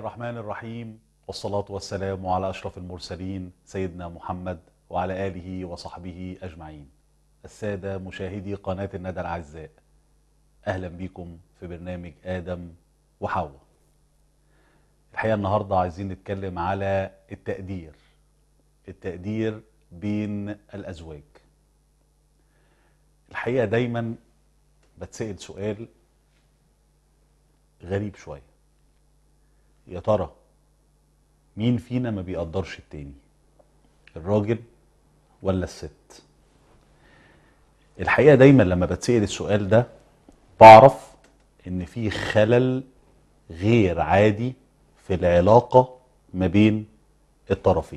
الرحمن الرحيم والصلاة والسلام على أشرف المرسلين سيدنا محمد وعلى آله وصحبه أجمعين السادة مشاهدي قناة الندى الأعزاء أهلا بكم في برنامج آدم وحواء الحقيقة النهاردة عايزين نتكلم على التقدير التقدير بين الأزواج الحقيقة دايما بتسأل سؤال غريب شوية يا ترى مين فينا ما بيقدرش التاني الراجل ولا الست الحقيقة دايما لما بتسأل السؤال ده بعرف ان في خلل غير عادي في العلاقة ما بين الطرفين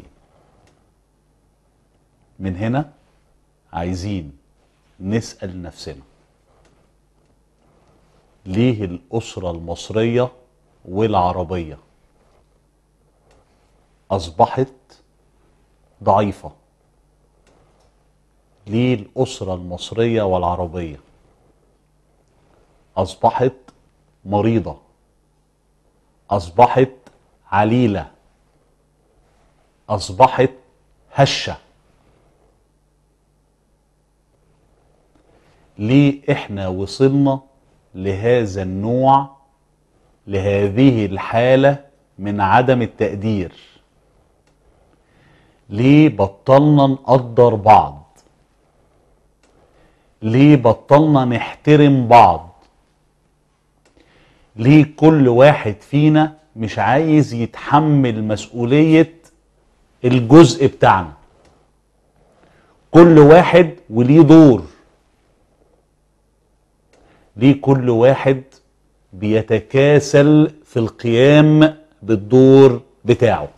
من هنا عايزين نسأل نفسنا ليه الأسرة المصرية والعربية أصبحت ضعيفة ليه الأسرة المصرية والعربية أصبحت مريضة أصبحت عليلة أصبحت هشة ليه إحنا وصلنا لهذا النوع لهذه الحالة من عدم التقدير ليه بطلنا نقدر بعض ليه بطلنا نحترم بعض ليه كل واحد فينا مش عايز يتحمل مسؤولية الجزء بتاعنا كل واحد وليه دور ليه كل واحد بيتكاسل في القيام بالدور بتاعه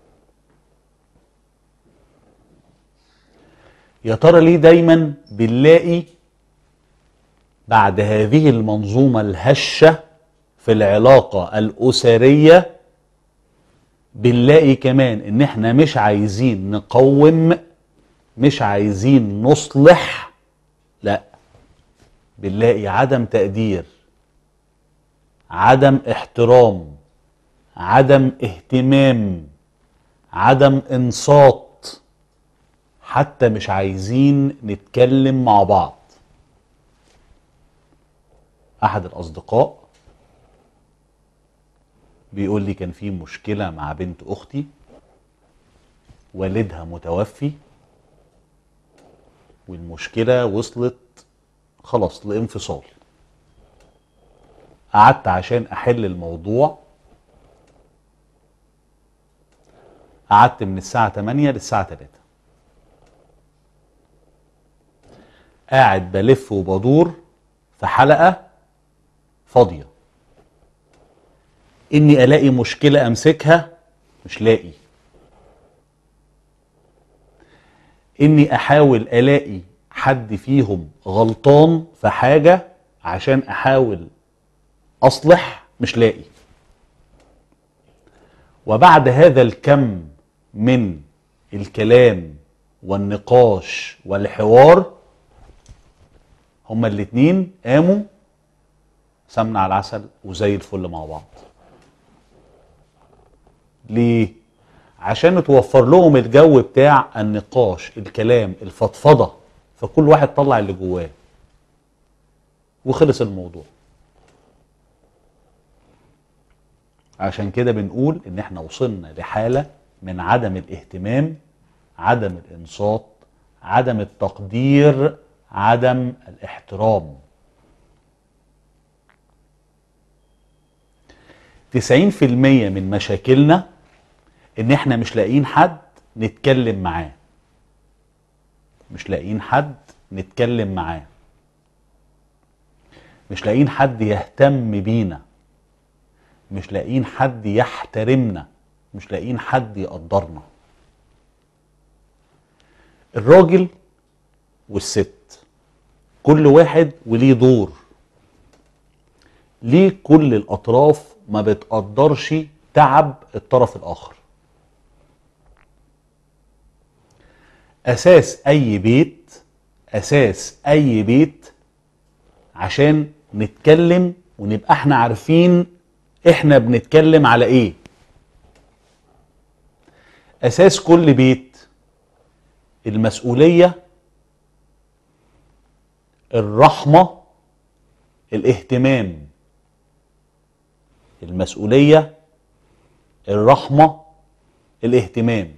يا ترى ليه دايما بنلاقي بعد هذه المنظومة الهشة في العلاقة الأسرية بنلاقي كمان ان احنا مش عايزين نقوم مش عايزين نصلح لا بنلاقي عدم تقدير عدم احترام عدم اهتمام عدم انصات حتى مش عايزين نتكلم مع بعض احد الاصدقاء بيقول لي كان في مشكله مع بنت اختي والدها متوفي والمشكله وصلت خلاص لانفصال قعدت عشان احل الموضوع قعدت من الساعة 8 للساعة 3 قاعد بلف وبدور في حلقة فاضية اني الاقي مشكلة امسكها مش لاقي اني احاول الاقي حد فيهم غلطان في حاجة عشان احاول اصلح مش لاقي وبعد هذا الكم من الكلام والنقاش والحوار هما الاتنين قاموا سمنة على العسل وزي الفل مع بعض ليه عشان توفر لهم الجو بتاع النقاش الكلام الفضفضة فكل واحد طلع اللي جواه وخلص الموضوع عشان كده بنقول ان احنا وصلنا لحالة من عدم الاهتمام عدم الانصات عدم التقدير عدم الاحترام تسعين في المية من مشاكلنا ان احنا مش لاقيين حد نتكلم معاه مش لاقيين حد نتكلم معاه مش لاقيين حد يهتم بينا مش لاقيين حد يحترمنا مش لاقيين حد يقدرنا الراجل والست كل واحد وليه دور ليه كل الاطراف ما بتقدرش تعب الطرف الاخر اساس اي بيت اساس اي بيت عشان نتكلم ونبقى احنا عارفين احنا بنتكلم على ايه اساس كل بيت المسؤوليه الرحمه الاهتمام المسؤوليه الرحمه الاهتمام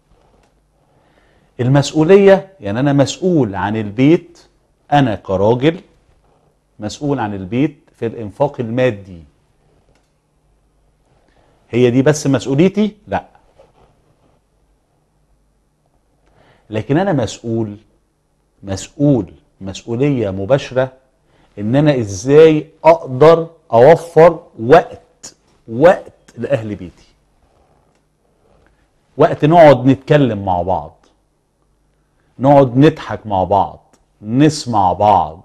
المسؤوليه يعني انا مسؤول عن البيت انا كراجل مسؤول عن البيت في الانفاق المادي هي دي بس مسؤوليتي لا لكن انا مسؤول مسؤول مسؤوليه مباشره ان انا ازاي اقدر اوفر وقت وقت لاهل بيتي وقت نقعد نتكلم مع بعض نقعد نضحك مع بعض نسمع بعض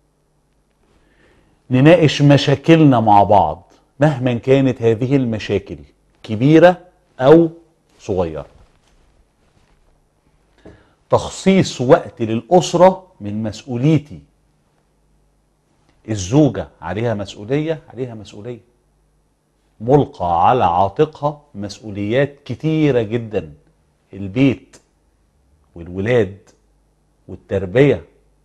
نناقش مشاكلنا مع بعض مهما كانت هذه المشاكل كبيره او صغيره تخصيص وقت للاسره من مسؤوليتي الزوجه عليها مسؤوليه عليها مسؤوليه ملقى على عاتقها مسؤوليات كتيره جدا البيت والولاد والتربيه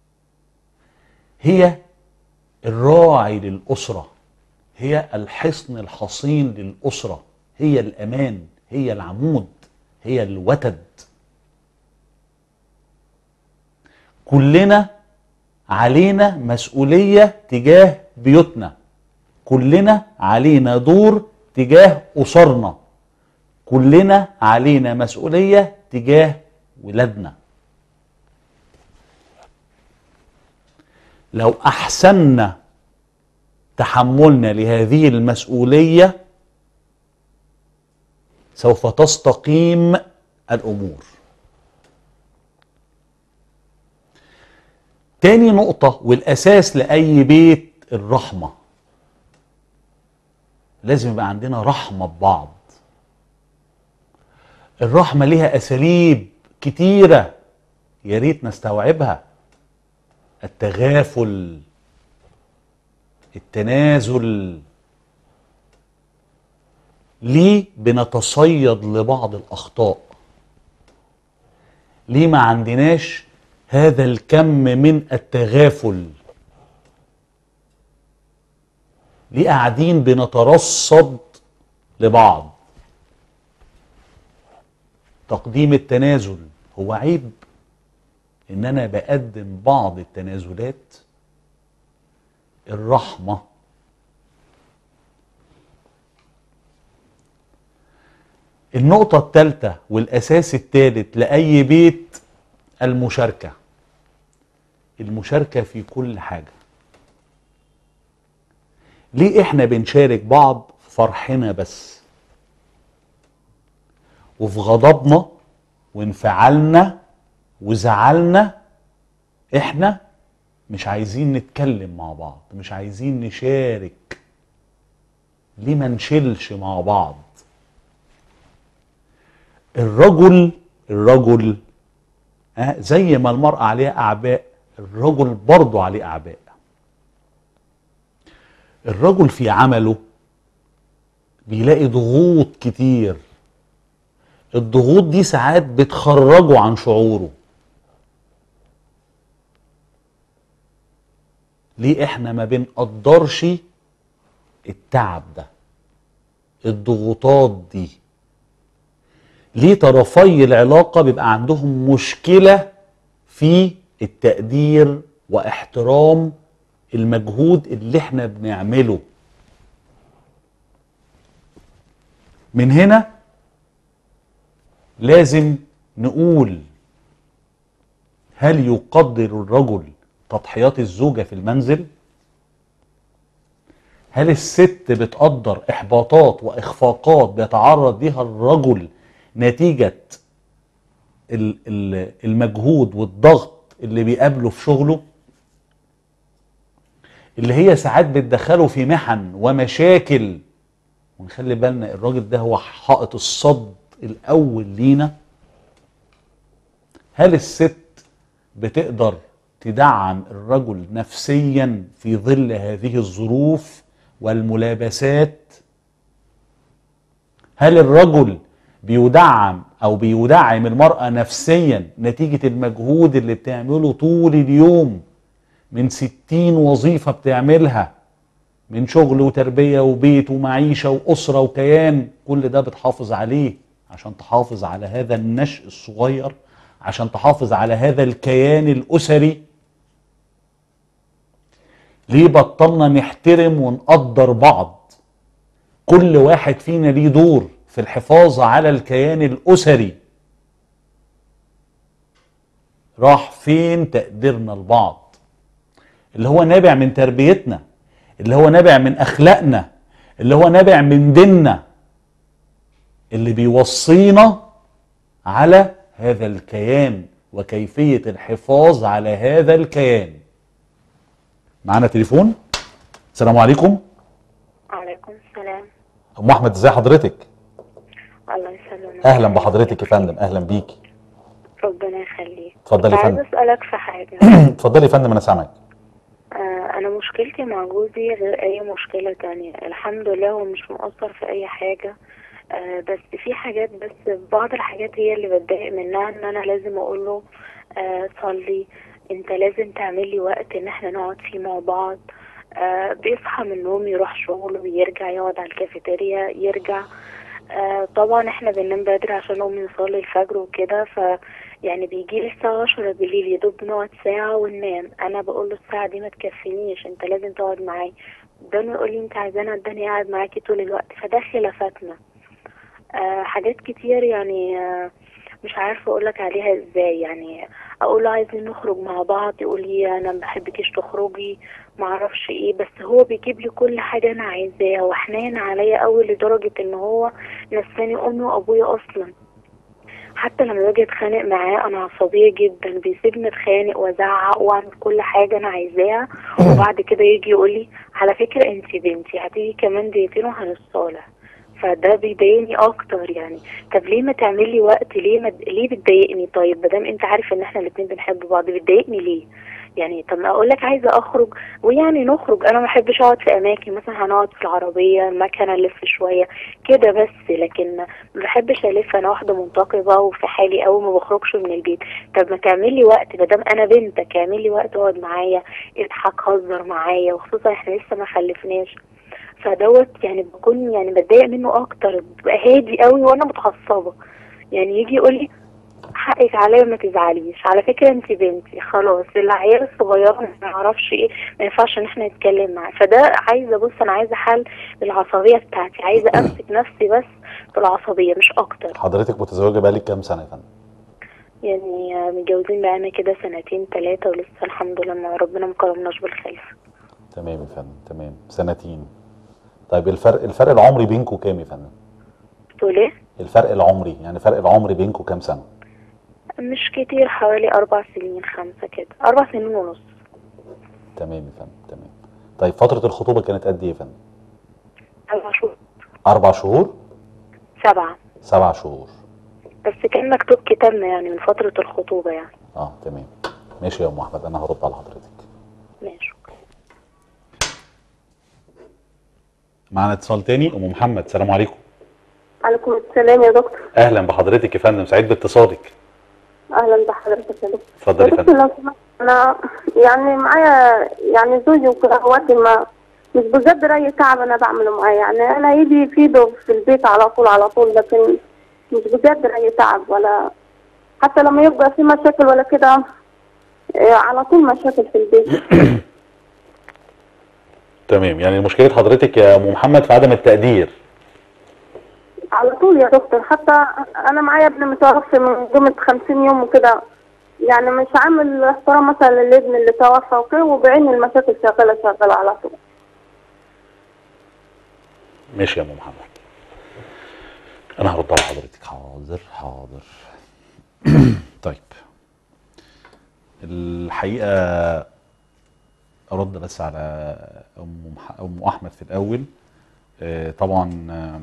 هي الراعي للاسره هي الحصن الحصين للاسره هي الامان هي العمود هي الوتد كلنا علينا مسؤوليه تجاه بيوتنا كلنا علينا دور تجاه اسرنا كلنا علينا مسؤوليه تجاه ولادنا لو احسننا تحملنا لهذه المسؤوليه سوف تستقيم الامور تاني نقطه والاساس لاي بيت الرحمه لازم يبقى عندنا رحمه ببعض الرحمه ليها اساليب كتيره يا ريت نستوعبها التغافل التنازل ليه بنتصيد لبعض الاخطاء ليه ما عندناش هذا الكم من التغافل ليه قاعدين بنترصد لبعض تقديم التنازل هو عيب ان انا بقدم بعض التنازلات الرحمه النقطه الثالثه والاساس الثالث لاي بيت المشاركه المشاركه في كل حاجه ليه احنا بنشارك بعض في فرحنا بس وفي غضبنا وانفعالنا وزعلنا احنا مش عايزين نتكلم مع بعض مش عايزين نشارك ليه ما نشيلش مع بعض الرجل الرجل آه زي ما المرأة عليها أعباء الرجل برضه عليه أعباء الرجل في عمله بيلاقي ضغوط كتير الضغوط دي ساعات بتخرجه عن شعوره ليه احنا ما بنقدرش التعب ده الضغوطات دي ليه طرفي العلاقة بيبقى عندهم مشكلة في التقدير واحترام المجهود اللي احنا بنعمله من هنا لازم نقول هل يقدر الرجل تضحيات الزوجة في المنزل هل الست بتقدر إحباطات وإخفاقات بيتعرض ليها الرجل نتيجة المجهود والضغط اللي بيقابله في شغله اللي هي ساعات بتدخله في محن ومشاكل ونخلي بالنا الراجل ده هو حائط الصد الأول لينا هل الست بتقدر تدعم الرجل نفسيا في ظل هذه الظروف والملابسات هل الرجل بيدعم او بيدعم المرأة نفسيا نتيجة المجهود اللي بتعمله طول اليوم من ستين وظيفة بتعملها من شغل وتربية وبيت ومعيشة وأسرة وكيان كل ده بتحافظ عليه عشان تحافظ على هذا النشء الصغير عشان تحافظ على هذا الكيان الأسري ليه بطلنا نحترم ونقدر بعض كل واحد فينا ليه دور في الحفاظ على الكيان الأسري راح فين تقديرنا لبعض اللي هو نابع من تربيتنا اللي هو نابع من أخلاقنا اللي هو نابع من ديننا اللي بيوصينا على هذا الكيان وكيفية الحفاظ على هذا الكيان معانا تليفون السلام عليكم عليكم السلام ام احمد ازي حضرتك الله يسلمك اهلا بحضرتك يا فندم اهلا بيكي ربنا يخليك اتفضلي يا كنت عايزة فندم اسالك في حاجه اتفضلي يا فندم انا سامعك آه انا مشكلتي مع جوزي غير اي مشكله تانية الحمد لله هو مش مقصر في اي حاجه آه بس في حاجات بس بعض الحاجات هي اللي بتضايق منها ان انا لازم اقول له آه صلي انت لازم تعمل لي وقت ان احنا نقعد فيه مع بعض آه بيصحى من النوم يروح شغله ويرجع يقعد على الكافيتيريا يرجع آه طبعا احنا بننام بدري عشان نقوم نصلي الفجر وكده ف يعني بيجي لي الساعة عشرة بالليل يا دوب نقعد ساعة وننام أنا بقول له الساعة دي ما تكفينيش أنت لازم تقعد معايا داني يقول لي أنت عايزاني أداني قاعد معاكي طول الوقت فده خلافاتنا آه حاجات كتير يعني آه مش عارفة أقولك عليها إزاي يعني أقول له عايزين نخرج مع بعض يقول لي أنا ما بحبكيش تخرجي معرفش إيه بس هو بيجيب لي كل حاجة أنا عايزاها وحنان عليا أوي لدرجة إن هو نساني أمي وأبويا أصلا حتى لما باجي اتخانق معاه انا عصبيه جدا بيسيبني اتخانق وازعق واعمل كل حاجه انا عايزاها وبعد كده يجي يقول لي على فكره انت بنتي هتيجي كمان دقيقتين وهنصالح فده بيضايقني اكتر يعني طب ليه ما تعملي وقت ليه ما ليه بتضايقني طيب مادام انت عارف ان احنا الاتنين بنحب بعض بتضايقني ليه يعني طب ما اقول لك عايزه اخرج ويعني نخرج انا ما بحبش اقعد في اماكن مثلا هنقعد في العربيه مكنه الف شويه كده بس لكن ما بحبش الف انا واحده منتقبه وفي حالي قوي ما بخرجش من البيت طب ما تعمل لي وقت ما دام انا بنتك اعمل لي وقت اقعد معايا اضحك هزر معايا وخصوصا احنا لسه ما خلفناش فدوت يعني بكون يعني بتضايق منه اكتر ببقى هادي قوي وانا متعصبه يعني يجي يقول لي حقك عليا ما تزعليش على فكره انت بنتي خلاص العيال الصغيره ما نعرفش ايه ما ينفعش ان احنا نتكلم معاه فده عايزه بص انا عايزه حل للعصبيه بتاعتي عايزه امسك نفسي بس في العصبيه مش اكتر حضرتك متزوجه بقالك كام سنه يا فندم يعني آه، متجوزين بقالنا كده سنتين ثلاثه ولسه الحمد لله ما ربنا ما كرمناش بالخلف تمام يا فندم تمام سنتين طيب الفرق الفرق العمري بينكم كام يا فندم تقول ايه الفرق العمري يعني فرق العمر بينكم كام سنه مش كتير حوالي اربع سنين خمسه كده اربع سنين ونص تمام يا فندم تمام طيب فتره الخطوبه كانت قد ايه يا فندم اربع شهور اربع شهور سبعه سبع شهور بس كان مكتوب كتابنا يعني من فتره الخطوبه يعني اه تمام ماشي يا ام احمد انا هرد على حضرتك ماشي معانا اتصال تاني ام محمد سلام عليكم عليكم السلام يا دكتور اهلا بحضرتك يا فندم سعيد باتصالك اهلا بحضرتك يا دكتور اتفضلي يا يا دكتور فندم لو سمحت انا يعني معايا يعني زوجي واخواتي ما مش بجد اي تعب انا بعمله معاه يعني انا ايدي في ايده في البيت على طول على طول لكن مش بجد اي تعب ولا حتى لما يبقى في مشاكل ولا كده آه، على طول مشاكل في البيت تمام يعني مشكله حضرتك يا ام محمد في عدم التقدير على طول يا دكتور حتى انا معايا ابن متوفي من قيمة 50 يوم وكده يعني مش عامل احترام مثلا للابن اللي توفى وكده وبعين المشاكل شغالة شغالة على طول ماشي يا ام محمد انا هرد على حضرتك حاضر حاضر طيب الحقيقه ارد بس على ام مح- ام احمد في الاول آه، طبعا آه،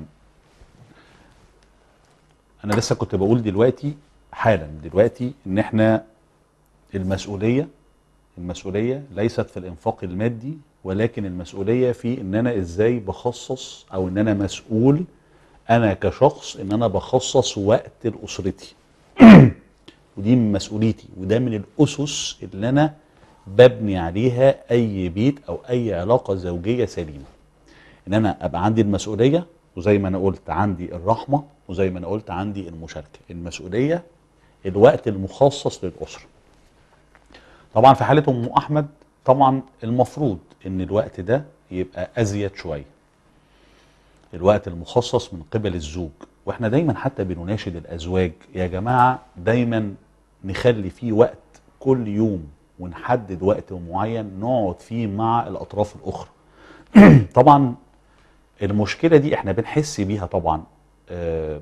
انا لسه كنت بقول دلوقتي حالا دلوقتي ان احنا المسؤوليه المسؤوليه ليست في الانفاق المادي ولكن المسؤوليه في ان انا ازاي بخصص او ان انا مسؤول انا كشخص ان انا بخصص وقت لاسرتي ودي من مسؤوليتي وده من الاسس اللي انا ببني عليها اي بيت او اي علاقه زوجيه سليمه ان انا ابقى عندي المسؤوليه وزي ما انا قلت عندي الرحمه وزي ما انا قلت عندي المشاركه المسؤوليه الوقت المخصص للاسره طبعا في حاله ام احمد طبعا المفروض ان الوقت ده يبقى ازيد شويه الوقت المخصص من قبل الزوج واحنا دايما حتى بنناشد الازواج يا جماعه دايما نخلي فيه وقت كل يوم ونحدد وقت معين نقعد فيه مع الاطراف الاخرى طبعا المشكله دي احنا بنحس بيها طبعا آه،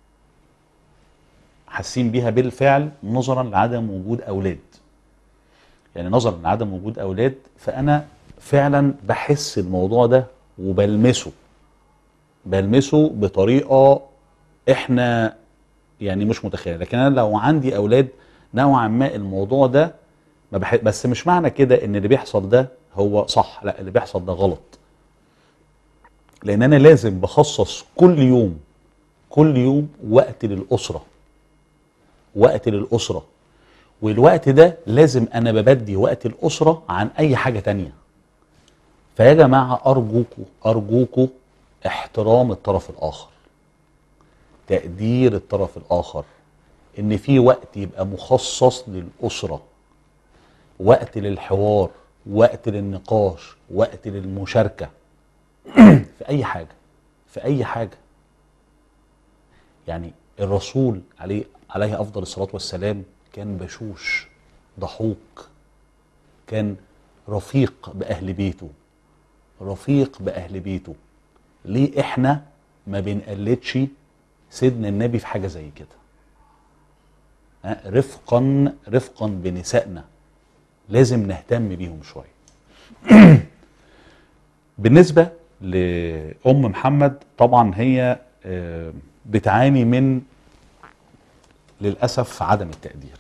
حاسين بيها بالفعل نظرا لعدم وجود اولاد يعني نظرا لعدم وجود اولاد فانا فعلا بحس الموضوع ده وبلمسه بلمسه بطريقه احنا يعني مش متخيل لكن انا لو عندي اولاد نوعا ما الموضوع ده ما بح... بس مش معنى كده ان اللي بيحصل ده هو صح لا اللي بيحصل ده غلط لان انا لازم بخصص كل يوم كل يوم وقت للاسره وقت للاسره والوقت ده لازم انا ببدي وقت الاسره عن اي حاجه تانية فيا جماعه ارجوكوا ارجوكوا احترام الطرف الاخر تقدير الطرف الاخر ان في وقت يبقى مخصص للاسره وقت للحوار وقت للنقاش وقت للمشاركه في اي حاجه في اي حاجه يعني الرسول عليه عليه افضل الصلاه والسلام كان بشوش ضحوك كان رفيق باهل بيته رفيق باهل بيته ليه احنا ما بنقلدش سيدنا النبي في حاجه زي كده ها، رفقا رفقا بنسائنا لازم نهتم بيهم شويه بالنسبه لام محمد طبعا هي آه، بتعاني من للاسف عدم التقدير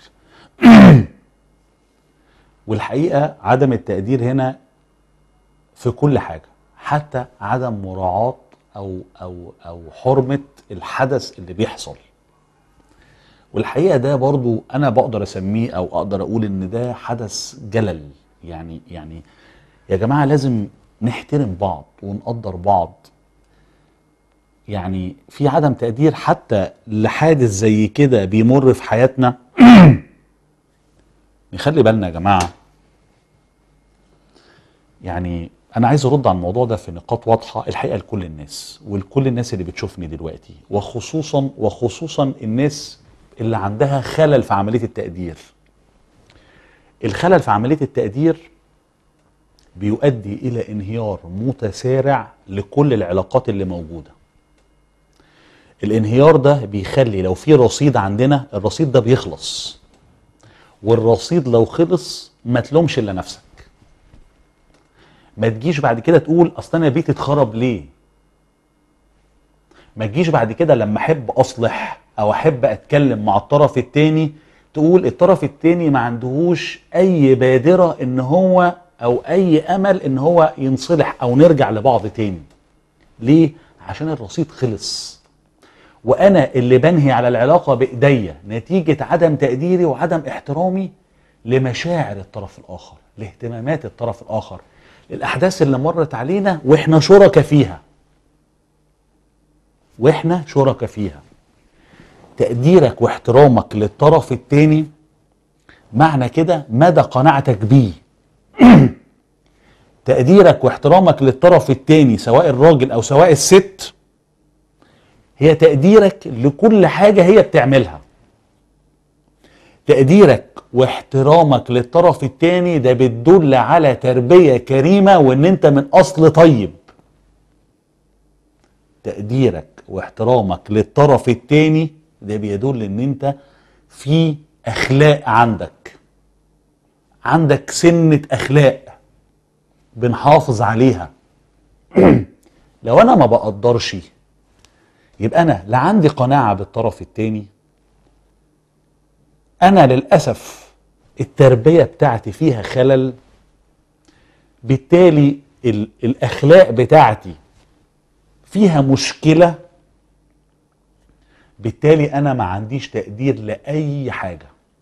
والحقيقه عدم التقدير هنا في كل حاجه حتى عدم مراعاه او او او حرمه الحدث اللي بيحصل والحقيقه ده برضو انا بقدر اسميه او اقدر اقول ان ده حدث جلل يعني يعني يا جماعه لازم نحترم بعض ونقدر بعض يعني في عدم تقدير حتى لحادث زي كده بيمر في حياتنا نخلي بالنا يا جماعه يعني انا عايز ارد على الموضوع ده في نقاط واضحه الحقيقه لكل الناس ولكل الناس اللي بتشوفني دلوقتي وخصوصا وخصوصا الناس اللي عندها خلل في عمليه التقدير الخلل في عمليه التقدير بيؤدي الى انهيار متسارع لكل العلاقات اللي موجوده الانهيار ده بيخلي لو في رصيد عندنا الرصيد ده بيخلص والرصيد لو خلص ما تلومش الا نفسك ما تجيش بعد كده تقول اصل انا بيتي اتخرب ليه ما تجيش بعد كده لما احب اصلح او احب اتكلم مع الطرف التاني تقول الطرف التاني ما عندهوش اي بادرة ان هو او اي امل ان هو ينصلح او نرجع لبعض تاني ليه عشان الرصيد خلص وانا اللي بنهي على العلاقة بايديا نتيجة عدم تقديري وعدم احترامي لمشاعر الطرف الاخر لاهتمامات الطرف الاخر الاحداث اللي مرت علينا واحنا شركاء فيها واحنا شركاء فيها تقديرك واحترامك للطرف التاني معنى كده مدى قناعتك بيه تقديرك واحترامك للطرف التاني سواء الراجل او سواء الست هي تقديرك لكل حاجة هي بتعملها تقديرك واحترامك للطرف التاني ده بتدل على تربية كريمة وان انت من اصل طيب تقديرك واحترامك للطرف التاني ده بيدل ان انت في اخلاق عندك عندك سنة اخلاق بنحافظ عليها لو انا ما بقدرش يبقى انا لا عندي قناعة بالطرف التاني انا للاسف التربيه بتاعتي فيها خلل بالتالي ال- الاخلاق بتاعتي فيها مشكله بالتالي انا ما عنديش تقدير لاي حاجه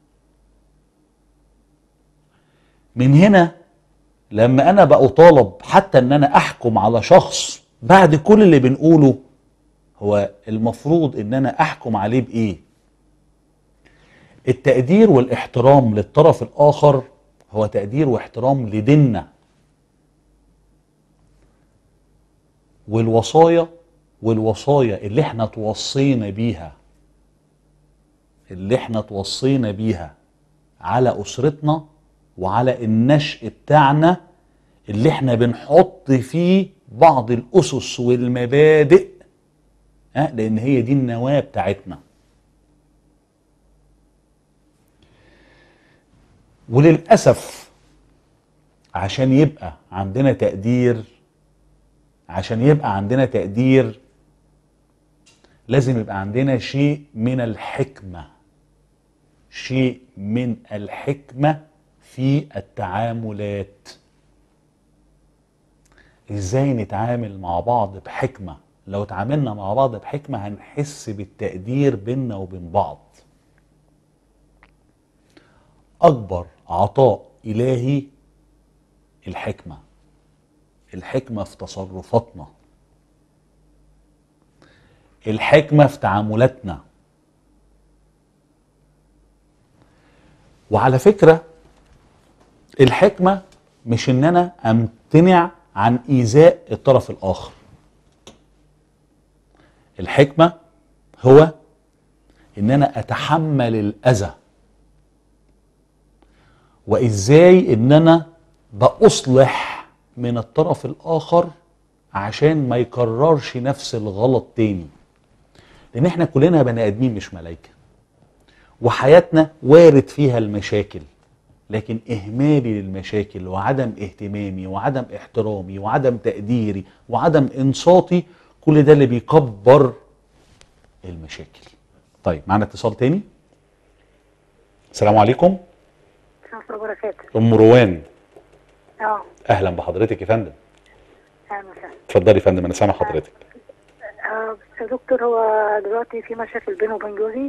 من هنا لما انا بقى اطالب حتى ان انا احكم على شخص بعد كل اللي بنقوله هو المفروض ان انا احكم عليه بايه التقدير والاحترام للطرف الاخر هو تقدير واحترام لديننا والوصايا والوصايا اللي احنا توصينا بيها اللي احنا توصينا بيها على اسرتنا وعلى النشء بتاعنا اللي احنا بنحط فيه بعض الاسس والمبادئ ها لان هي دي النواه بتاعتنا وللاسف عشان يبقى عندنا تقدير عشان يبقى عندنا تقدير لازم يبقى عندنا شيء من الحكمه شيء من الحكمه في التعاملات ازاي نتعامل مع بعض بحكمه لو تعاملنا مع بعض بحكمه هنحس بالتقدير بيننا وبين بعض اكبر عطاء الهي الحكمه الحكمه في تصرفاتنا الحكمه في تعاملاتنا وعلى فكره الحكمه مش ان انا امتنع عن ايذاء الطرف الاخر الحكمه هو ان انا اتحمل الاذى وازاي ان انا باصلح من الطرف الاخر عشان ما يكررش نفس الغلط تاني لان احنا كلنا بني ادمين مش ملايكه وحياتنا وارد فيها المشاكل لكن اهمالي للمشاكل وعدم اهتمامي وعدم احترامي وعدم تقديري وعدم انصاتي كل ده اللي بيكبر المشاكل طيب معنا اتصال تاني السلام عليكم السلام عليكم وبركاته ام روان اه اهلا بحضرتك يا فندم اهلا وسهلا اتفضلي يا فندم انا سامع حضرتك آه، بس يا دكتور هو دلوقتي في مشاكل بينه وبين جوزي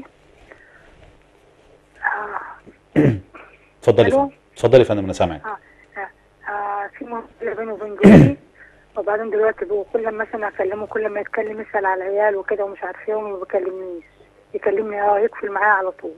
آه، اتفضلي يا ألو؟ فندم اتفضلي يا فندم انا سامعك آه، آه، آه، في مشكلة بينه وبين جوزي وبعدين دلوقتي بقى كل ما مثلا اكلمه كل ما يتكلم يسأل على العيال وكده ومش عارف ايه وما بيكلمنيش يكلمني اه يقفل معايا على طول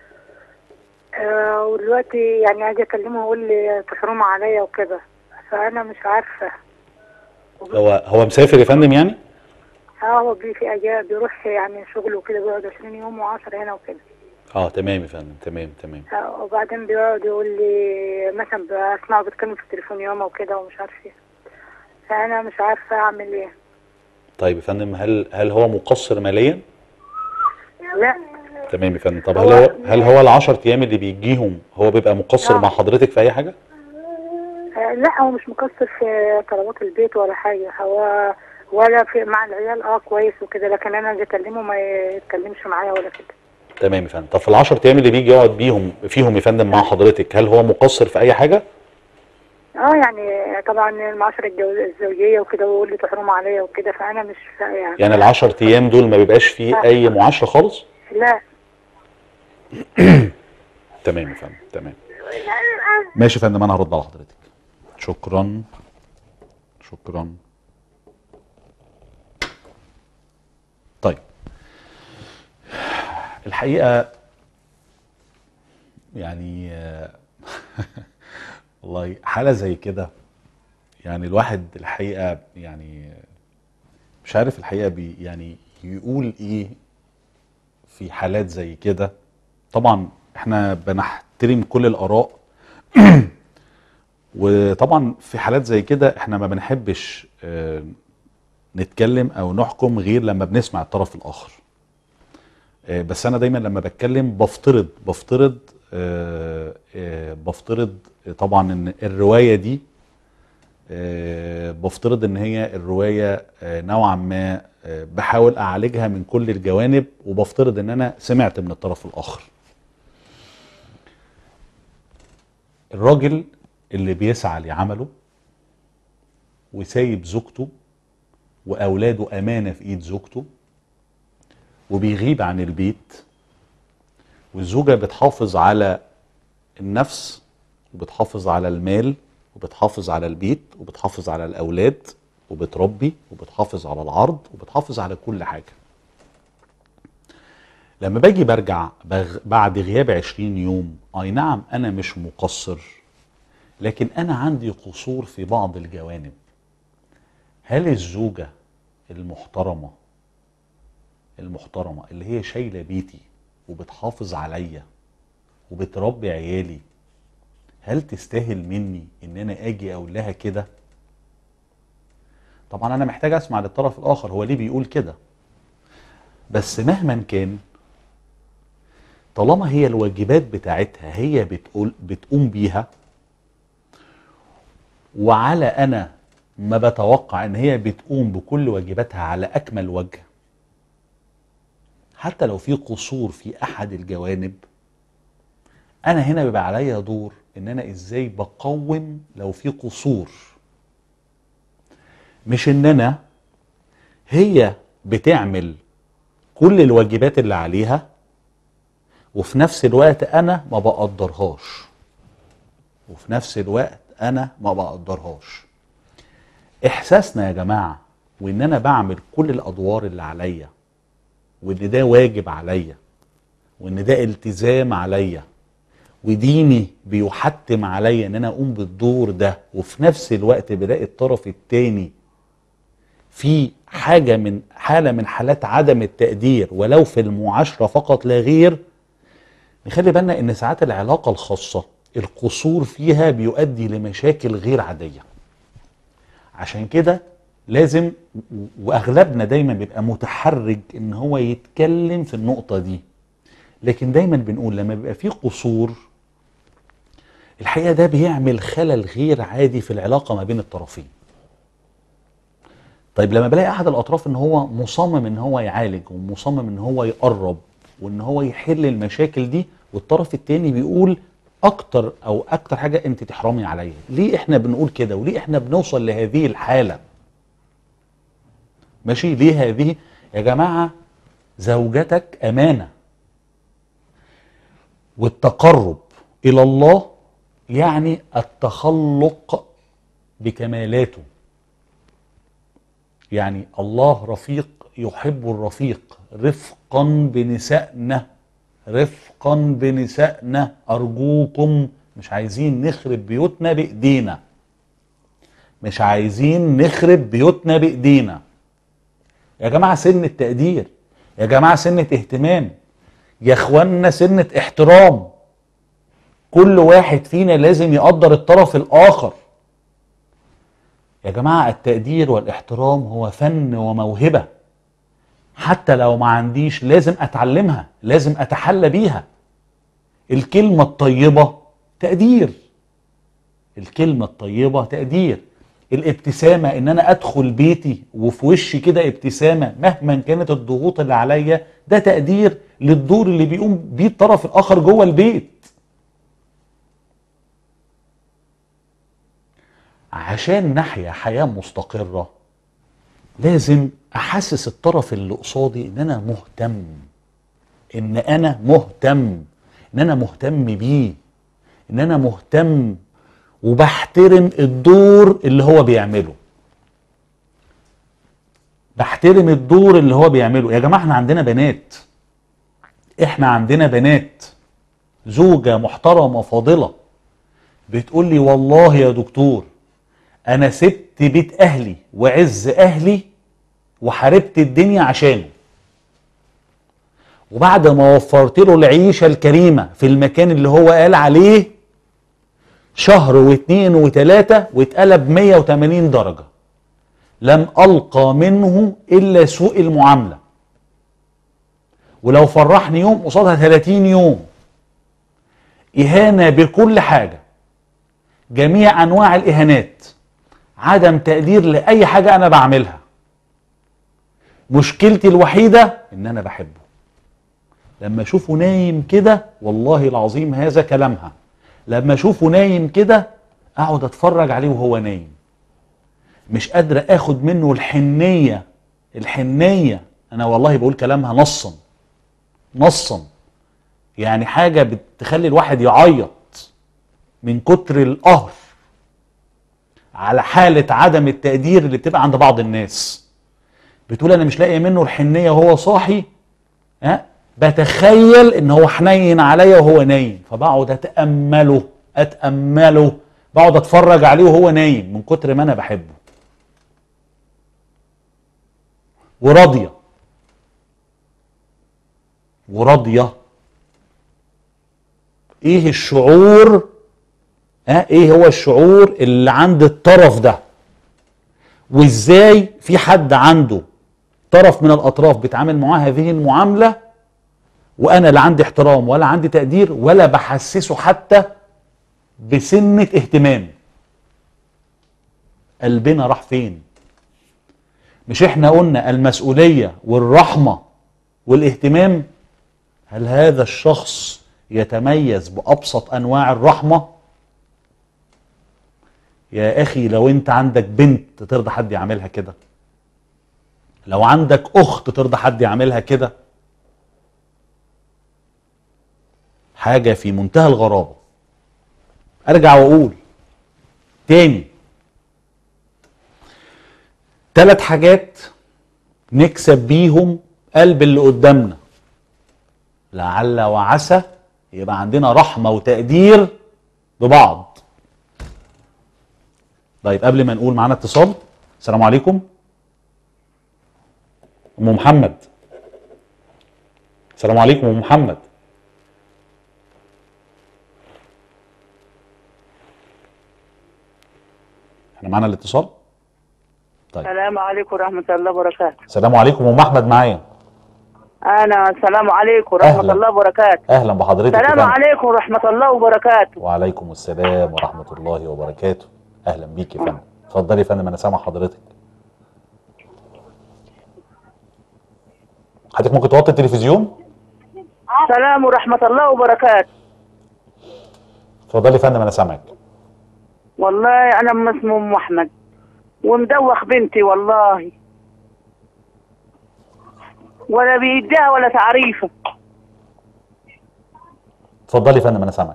آه ودلوقتي يعني اجي اكلمه يقول لي تحرموا عليا وكده فانا مش عارفه هو هو مسافر يا فندم يعني اه هو بي في اجازه بيروح يعني شغله وكده بيقعد 20 يوم و10 هنا وكده اه تمام يا فندم تمام تمام آه، وبعدين بيقعد يقول لي مثلا بسمعه بيتكلم في التليفون ياما وكده ومش عارف ايه فانا مش عارفه اعمل ايه طيب يا فندم هل هل هو مقصر ماليا لا تمام يا فندم طب هل هو هل هو ال10 ايام اللي بيجيهم هو بيبقى مقصر آه. مع حضرتك في اي حاجه آه، لا هو مش مقصر في طلبات البيت ولا حاجه هو ولا في مع العيال اه كويس وكده لكن انا اجي اكلمه ما يتكلمش معايا ولا كده تمام يا فندم طب في ال10 ايام اللي بيجي يقعد بيهم فيهم يا فندم مع حضرتك هل هو مقصر في اي حاجه اه يعني طبعا المعاشره الجو- الزوجيه وكده ويقول لي تحرموا عليا وكده فانا مش فا- يعني يعني ال10 ايام دول ما بيبقاش فيه اي معاشره خالص لا تمام يا فندم تمام ماشي يا فندم انا هرد على حضرتك شكرا شكرا طيب الحقيقه يعني آه، والله حاله زي كده يعني الواحد الحقيقه يعني مش عارف الحقيقه بي يعني يقول ايه في حالات زي كده طبعا احنا بنحترم كل الاراء وطبعا في حالات زي كده احنا ما بنحبش آه، نتكلم او نحكم غير لما بنسمع الطرف الاخر آه، بس انا دايما لما بتكلم بفترض بفترض آه، آه، بفترض طبعا ان الروايه دي آه، بفترض ان هي الروايه آه، نوعا ما آه، بحاول اعالجها من كل الجوانب وبفترض ان انا سمعت من الطرف الاخر الراجل اللي بيسعى لعمله وسايب زوجته واولاده امانه في ايد زوجته وبيغيب عن البيت والزوجة بتحافظ على النفس وبتحافظ على المال وبتحافظ على البيت وبتحافظ على الأولاد وبتربي وبتحافظ على العرض وبتحافظ على كل حاجة لما باجي برجع بغ... بعد غياب عشرين يوم أي نعم أنا مش مقصر لكن أنا عندي قصور في بعض الجوانب هل الزوجة المحترمة المحترمة اللي هي شايلة بيتي وبتحافظ عليا وبتربي عيالي هل تستاهل مني ان انا اجي اقول لها كده طبعا انا محتاج اسمع للطرف الاخر هو ليه بيقول كده بس مهما كان طالما هي الواجبات بتاعتها هي بتقول بتقوم بيها وعلى انا ما بتوقع ان هي بتقوم بكل واجباتها على اكمل وجه حتى لو في قصور في احد الجوانب انا هنا بيبقى عليا دور ان انا ازاي بقوم لو في قصور مش ان انا هي بتعمل كل الواجبات اللي عليها وفي نفس الوقت انا ما بقدرهاش وفي نفس الوقت انا ما بقدرهاش احساسنا يا جماعه وان انا بعمل كل الادوار اللي عليا وان ده واجب عليا وان ده التزام عليا وديني بيحتم عليا ان انا اقوم بالدور ده وفي نفس الوقت بلاقي الطرف التاني في حاجه من حاله من حالات عدم التقدير ولو في المعاشره فقط لا غير نخلي بالنا ان ساعات العلاقه الخاصه القصور فيها بيؤدي لمشاكل غير عاديه عشان كده لازم واغلبنا دايما بيبقى متحرج ان هو يتكلم في النقطه دي لكن دايما بنقول لما بيبقى في قصور الحقيقه ده بيعمل خلل غير عادي في العلاقه ما بين الطرفين طيب لما بلاقي احد الاطراف ان هو مصمم ان هو يعالج ومصمم ان هو يقرب وان هو يحل المشاكل دي والطرف التاني بيقول اكتر او اكتر حاجه انت تحرمي عليا ليه احنا بنقول كده وليه احنا بنوصل لهذه الحاله ماشي ليه هذه يا جماعه زوجتك امانه والتقرب الى الله يعني التخلق بكمالاته يعني الله رفيق يحب الرفيق رفقا بنسائنا رفقا بنسائنا ارجوكم مش عايزين نخرب بيوتنا بايدينا مش عايزين نخرب بيوتنا بايدينا يا جماعه سن التقدير يا جماعه سنه اهتمام يا اخوانا سنه احترام كل واحد فينا لازم يقدر الطرف الاخر يا جماعه التقدير والاحترام هو فن وموهبه حتى لو ما عنديش لازم اتعلمها لازم اتحلى بيها الكلمه الطيبه تقدير الكلمه الطيبه تقدير الابتسامه ان انا ادخل بيتي وفي وشي كده ابتسامه مهما كانت الضغوط اللي عليا ده تقدير للدور اللي بيقوم بيه الطرف الاخر جوه البيت عشان نحيا حياه مستقره لازم احسس الطرف اللي قصادي ان انا مهتم ان انا مهتم ان انا مهتم بيه ان انا مهتم وبحترم الدور اللي هو بيعمله بحترم الدور اللي هو بيعمله يا جماعه احنا عندنا بنات احنا عندنا بنات زوجة محترمة فاضلة بتقول لي والله يا دكتور انا سبت بيت اهلي وعز اهلي وحاربت الدنيا عشانه وبعد ما وفرت له العيشة الكريمة في المكان اللي هو قال عليه شهر واثنين وثلاثة واتقلب 180 درجة لم ألقى منه إلا سوء المعاملة ولو فرحني يوم قصادها 30 يوم إهانة بكل حاجة جميع أنواع الإهانات عدم تقدير لأي حاجة أنا بعملها مشكلتي الوحيدة إن أنا بحبه لما أشوفه نايم كده والله العظيم هذا كلامها لما أشوفه نايم كده أقعد أتفرج عليه وهو نايم مش قادرة آخد منه الحنية الحنية انا والله بقول كلامها نصا نصا يعني حاجه بتخلي الواحد يعيط من كتر القهر على حاله عدم التقدير اللي بتبقى عند بعض الناس بتقول انا مش لاقي منه الحنيه وهو صاحي ها بتخيل ان هو حنين عليا وهو نايم فبقعد اتامله اتامله بقعد اتفرج عليه وهو نايم من كتر ما انا بحبه وراضيه وراضيه ايه الشعور ها ايه هو الشعور اللي عند الطرف ده وازاي في حد عنده طرف من الاطراف بيتعامل معاه هذه المعامله وانا لا عندي احترام ولا عندي تقدير ولا بحسسه حتى بسنه اهتمام قلبنا راح فين مش احنا قلنا المسؤوليه والرحمه والاهتمام هل هذا الشخص يتميز بابسط انواع الرحمه يا اخي لو انت عندك بنت ترضى حد يعملها كده لو عندك اخت ترضى حد يعملها كده حاجه في منتهى الغرابه ارجع واقول تاني ثلاث حاجات نكسب بيهم قلب اللي قدامنا لعل وعسى يبقى عندنا رحمه وتقدير ببعض طيب قبل ما نقول معانا اتصال السلام عليكم ام محمد السلام عليكم ام محمد احنا معانا الاتصال طيب السلام عليكم ورحمة الله وبركاته السلام عليكم ام احمد معايا أنا السلام عليكم ورحمة أهلا. الله وبركاته اهلا بحضرتك يا السلام فندم. عليكم ورحمة الله وبركاته وعليكم السلام ورحمه الله وبركاته اهلا بيك يا فندم اتفضلي يا فندم انا سامع حضرتك حضرتك ممكن توطي التلفزيون السلام ورحمة الله وبركاته اتفضلي يا فندم انا سامعك والله أنا أم اسمه أم أحمد ومدوخ بنتي والله ولا بيديها ولا تعريفه اتفضلي يا فندم انا سامعك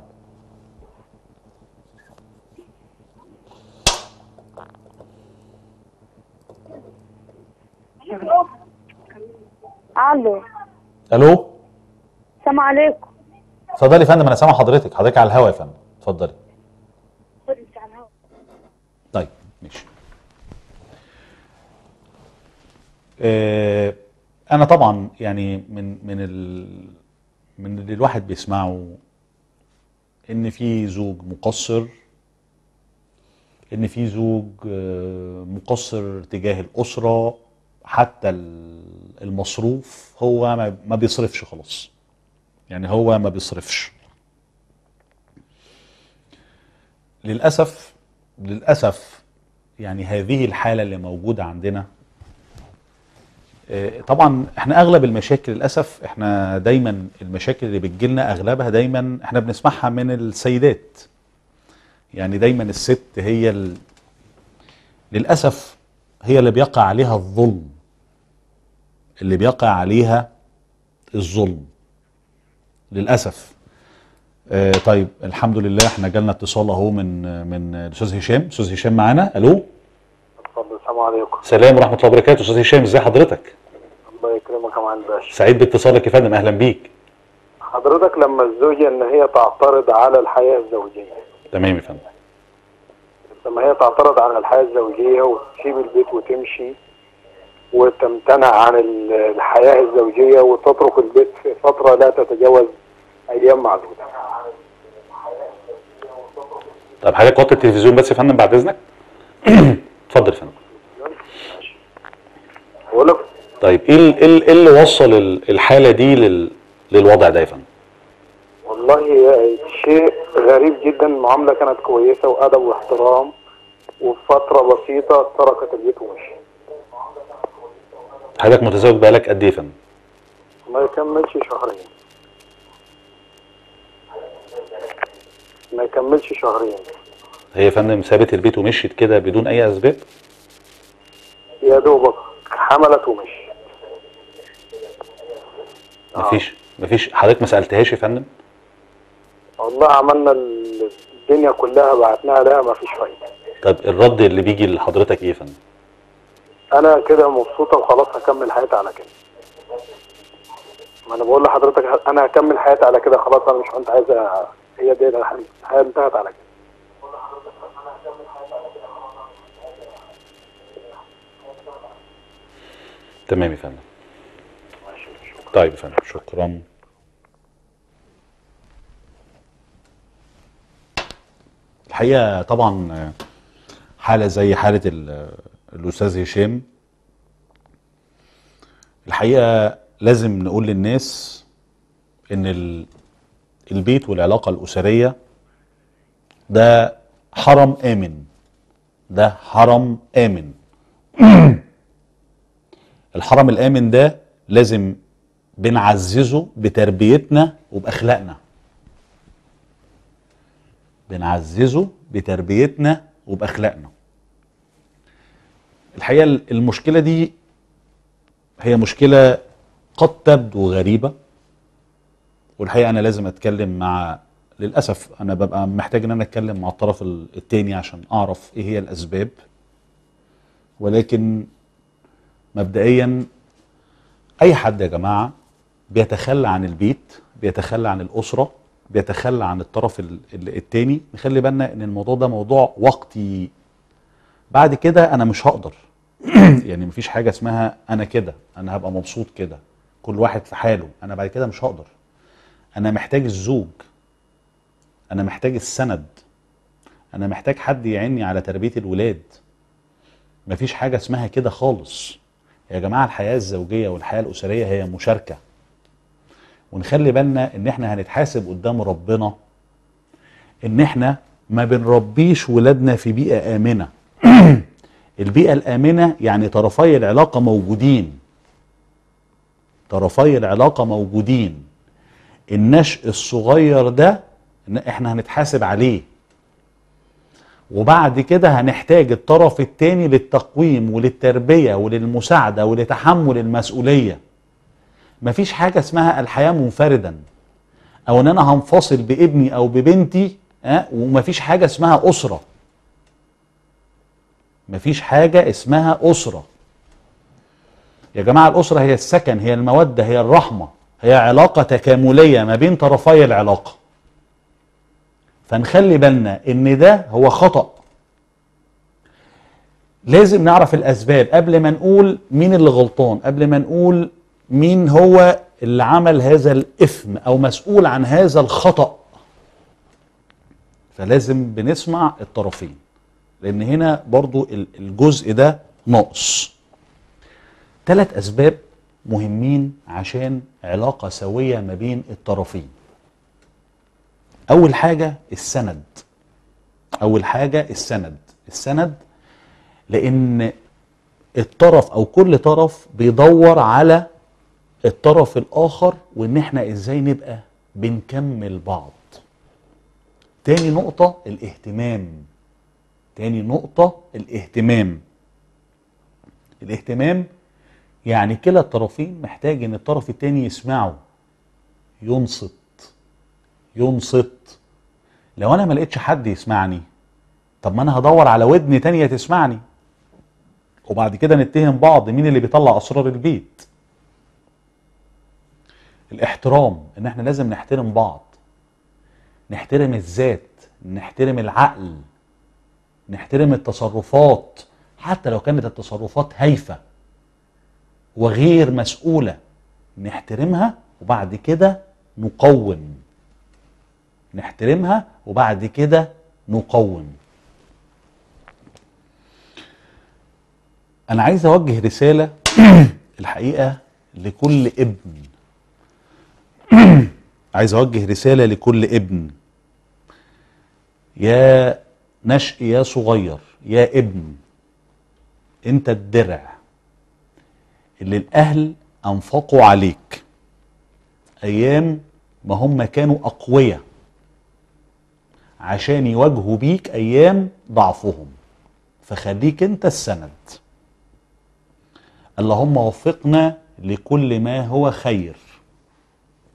الو الو السلام عليكم اتفضلي يا فندم انا سامع حضرتك حضرتك على الهوا يا فندم اتفضلي طيب ماشي آه انا طبعا يعني من من ال من اللي الواحد بيسمعه ان في زوج مقصر ان في زوج آه، مقصر تجاه الاسره حتى ال- المصروف هو ما- ما بيصرفش خلاص يعني هو ما بيصرفش للاسف للاسف يعني هذه الحاله اللي موجوده عندنا آه، طبعا احنا اغلب المشاكل للاسف احنا دايما المشاكل اللي بتجيلنا اغلبها دايما احنا بنسمعها من السيدات يعني دايما الست هي ال... للاسف هي اللي بيقع عليها الظلم اللي بيقع عليها الظلم للاسف آه طيب الحمد لله احنا جالنا اتصال اهو من من الاستاذ هشام استاذ هشام معانا الو اتفضل السلام عليكم سلام ورحمه الله وبركاته استاذ هشام ازي حضرتك الله يكرمك يا معالي الباشا سعيد باتصالك يا فندم اهلا بيك حضرتك لما الزوجة ان هي تعترض على الحياة الزوجية تمام يا فندم لما هي تعترض على الحياة الزوجية وتسيب البيت وتمشي وتمتنع عن ال- الحياة الزوجية وتترك البيت في فترة لا تتجاوز أيام معدودة طب حضرتك وطي التلفزيون بس يا فندم بعد اذنك اتفضل يا فندم بقول لك طيب ايه ال- ايه ال- إيه اللي وصل ال- الحاله دي لل... للوضع ده يا فندم والله شيء غريب جدا المعاملة كانت كويسة وأدب واحترام وفي فترة بسيطة تركت البيت ومشي حضرتك متزوج بقالك قد ايه يا فندم ما يكملش شهرين ما يكملش شهرين هي يا فندم سابت البيت ومشيت كده بدون اي اسباب يا دوبك حملت ومشي آه. مفيش مفيش حضرتك ما سالتهاش يا فندم والله عملنا ال- الدنيا كلها بعتناها لها ما فيش فايده طب الرد اللي بيجي لحضرتك ايه يا فندم انا كده مبسوطه وخلاص هكمل حياتي على كده ما انا بقول لحضرتك ه- انا هكمل حياتي على كده خلاص انا مش كنت عايزه هي دي الح- الحياه انتهت على كده تمام يا فندم طيب يا فندم شكرا الحقيقه طبعا حاله زي حاله ال- الاستاذ هشام الحقيقه لازم نقول للناس ان ال- البيت والعلاقه الاسريه ده حرم امن ده حرم امن الحرم الامن ده لازم بنعززه بتربيتنا وباخلاقنا بنعززه بتربيتنا وباخلاقنا الحقيقه المشكله دي هي مشكله قد تبدو غريبه والحقيقه انا لازم اتكلم مع للاسف انا ببقى محتاج ان انا اتكلم مع الطرف ال- التاني عشان اعرف ايه هي الاسباب ولكن مبدئيا اي حد يا جماعه بيتخلى عن البيت بيتخلى عن الاسره بيتخلى عن الطرف ال- ال- التاني نخلي بالنا ان الموضوع ده موضوع وقتي بعد كده انا مش هقدر يعني مفيش حاجه اسمها انا كده انا هبقى مبسوط كده كل واحد في حاله انا بعد كده مش هقدر انا محتاج الزوج انا محتاج السند انا محتاج حد يعيني على تربيه الولاد مفيش حاجه اسمها كده خالص يا جماعه الحياه الزوجيه والحياه الاسريه هي مشاركه ونخلي بالنا ان احنا هنتحاسب قدام ربنا ان احنا ما بنربيش ولادنا في بيئه امنه البيئه الامنه يعني طرفي العلاقه موجودين طرفي العلاقه موجودين النشء الصغير ده إن احنا هنتحاسب عليه وبعد كده هنحتاج الطرف التاني للتقويم وللتربية وللمساعدة ولتحمل المسؤولية مفيش حاجة اسمها الحياة منفردا او ان انا هنفصل بابني او ببنتي ها ومفيش حاجة اسمها اسرة مفيش حاجة اسمها اسرة يا جماعة الاسرة هي السكن هي المودة هي الرحمة هي علاقة تكاملية ما بين طرفي العلاقة فنخلي بالنا ان ده هو خطأ لازم نعرف الاسباب قبل ما نقول مين اللي غلطان قبل ما نقول مين هو اللي عمل هذا الاثم او مسؤول عن هذا الخطأ فلازم بنسمع الطرفين لان هنا برضو ال- الجزء ده ناقص ثلاث اسباب مهمين عشان علاقة سوية ما بين الطرفين اول حاجة السند اول حاجة السند السند لان الطرف او كل طرف بيدور على الطرف الاخر وان احنا ازاي نبقى بنكمل بعض تاني نقطة الاهتمام تاني نقطة الاهتمام الاهتمام يعني كلا الطرفين محتاج ان الطرف التاني يسمعه ينصت ينصت لو انا ما لقيتش حد يسمعني طب ما انا هدور على ودن تانية تسمعني وبعد كده نتهم بعض مين اللي بيطلع اسرار البيت الاحترام ان احنا لازم نحترم بعض نحترم الذات نحترم العقل نحترم التصرفات حتى لو كانت التصرفات هايفة وغير مسؤولة نحترمها وبعد كده نقوم نحترمها وبعد كده نقوم انا عايز اوجه رسالة الحقيقة لكل ابن عايز اوجه رسالة لكل ابن يا نشء يا صغير يا ابن انت الدرع اللي الاهل انفقوا عليك ايام ما هم كانوا اقوياء عشان يواجهوا بيك ايام ضعفهم فخليك انت السند اللهم وفقنا لكل ما هو خير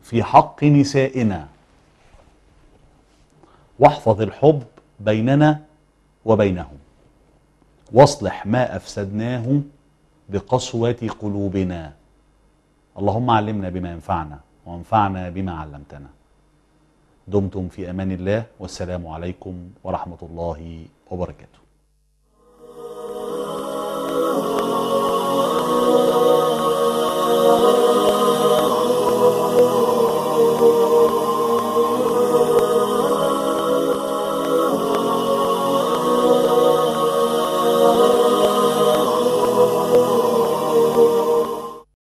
في حق نسائنا واحفظ الحب بيننا وبينهم واصلح ما افسدناه بقسوه قلوبنا اللهم علمنا بما ينفعنا وانفعنا بما علمتنا دمتم في امان الله والسلام عليكم ورحمه الله وبركاته